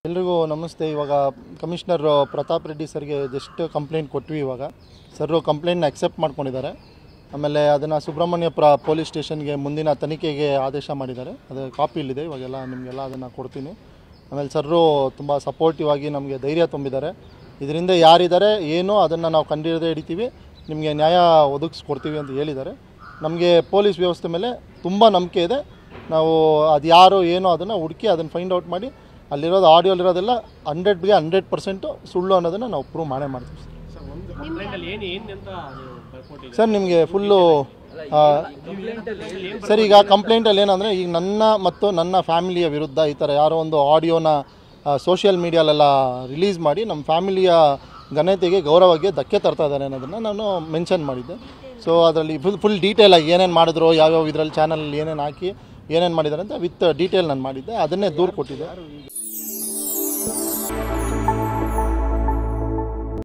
ಎಲ್ರಿಗೂ ನಮಸ್ತೆ ಇವಾಗ ಕಮಿಷನರ್ ಪ್ರತಾಪ್ ರೆಡ್ಡಿ ಸರ್ಗೆ ಜಸ್ಟ್ ಕಂಪ್ಲೇಂಟ್ ಕೊಟ್ವಿ ಇವಾಗ ಸರ್ ಕಂಪ್ಲೇಂಟ್ನ ಅಕ್ಸೆಪ್ಟ್ ಮಾಡ್ಕೊಂಡಿದ್ದಾರೆ ಆಮೇಲೆ ಅದನ್ನು ಸುಬ್ರಹ್ಮಣ್ಯ ಪ್ರ ಪೊಲೀಸ್ ಸ್ಟೇಷನ್ಗೆ ಮುಂದಿನ ತನಿಖೆಗೆ ಆದೇಶ ಮಾಡಿದ್ದಾರೆ ಅದು ಕಾಪಿ ಇಲ್ಲಿದೆ ಇವಾಗೆಲ್ಲ ನಿಮಗೆಲ್ಲ ಅದನ್ನು ಕೊಡ್ತೀನಿ ಆಮೇಲೆ ಸರ್ರು ತುಂಬ ಸಪೋರ್ಟಿವ್ ಆಗಿ ನಮಗೆ ಧೈರ್ಯ ತುಂಬಿದ್ದಾರೆ ಇದರಿಂದ ಯಾರಿದ್ದಾರೆ ಏನು ಅದನ್ನು ನಾವು ಕಂಡಿರದೇ ಹಿಡಿತೀವಿ ನಿಮಗೆ ನ್ಯಾಯ ಒದಗಿಸ್ಕೊಡ್ತೀವಿ ಅಂತ ಹೇಳಿದ್ದಾರೆ ನಮಗೆ ಪೊಲೀಸ್ ವ್ಯವಸ್ಥೆ ಮೇಲೆ ತುಂಬ ನಂಬಿಕೆ ಇದೆ ನಾವು ಅದು ಯಾರು ಏನೋ ಅದನ್ನು ಹುಡುಕಿ ಅದನ್ನು ಫೈಂಡ್ ಔಟ್ ಮಾಡಿ ಅಲ್ಲಿರೋದು ಆಡಿಯೋಲಿರೋದೆಲ್ಲ ಹಂಡ್ರೆಡ್ಗೆ ಹಂಡ್ರೆಡ್ ಪರ್ಸೆಂಟು ಸುಳ್ಳು ಅನ್ನೋದನ್ನು ನಾವು ಪ್ರೂವ್ ಮಾಡೇ ಮಾಡ್ತೀವಿ ಸರ್ ಸರ್ ಒಂದು ಕಂಪ್ಲೇಂಟಲ್ಲಿ ಏನು ಏನು ಅಂತ ಅದು ಬರ್ಕೊಟ್ಟಿದೆ ಸರ್ ನಿಮಗೆ ಫುಲ್ಲು ಸರ್ ಈಗ ಕಂಪ್ಲೇಂಟಲ್ಲಿ ಏನಂದರೆ ಈಗ ನನ್ನ ಮತ್ತು ನನ್ನ ಫ್ಯಾಮಿಲಿಯ ವಿರುದ್ಧ ಈ ಥರ ಯಾರೋ ಒಂದು ಆಡಿಯೋನ ಸೋಷಿಯಲ್ ಮೀಡಿಯಾಲೆಲ್ಲ ರಿಲೀಸ್ ಮಾಡಿ ನಮ್ಮ ಫ್ಯಾಮಿಲಿಯ ಘನತೆಗೆ ಗೌರವಕ್ಕೆ ಧಕ್ಕೆ ತರ್ತಾ ಇದ್ದಾರೆ ಅನ್ನೋದನ್ನು ನಾನು ಮೆನ್ಷನ್ ಮಾಡಿದ್ದೆ ಸೊ ಅದರಲ್ಲಿ ಫುಲ್ ಫುಲ್ ಡೀಟೇಲ್ ಆಗಿ ಏನೇನು ಮಾಡಿದ್ರು ಯಾವ್ಯಾವ ಇದರಲ್ಲಿ ಚಾನಲ್ ಏನೇನು ಹಾಕಿ ಏನೇನು ಮಾಡಿದ್ದಾರೆ ಅಂತ ವಿತ್ ಡೀಟೇಲ್ ನಾನು ಮಾಡಿದ್ದೆ ಅದನ್ನೇ ದೂರು ಕೊಟ್ಟಿದ್ದೆ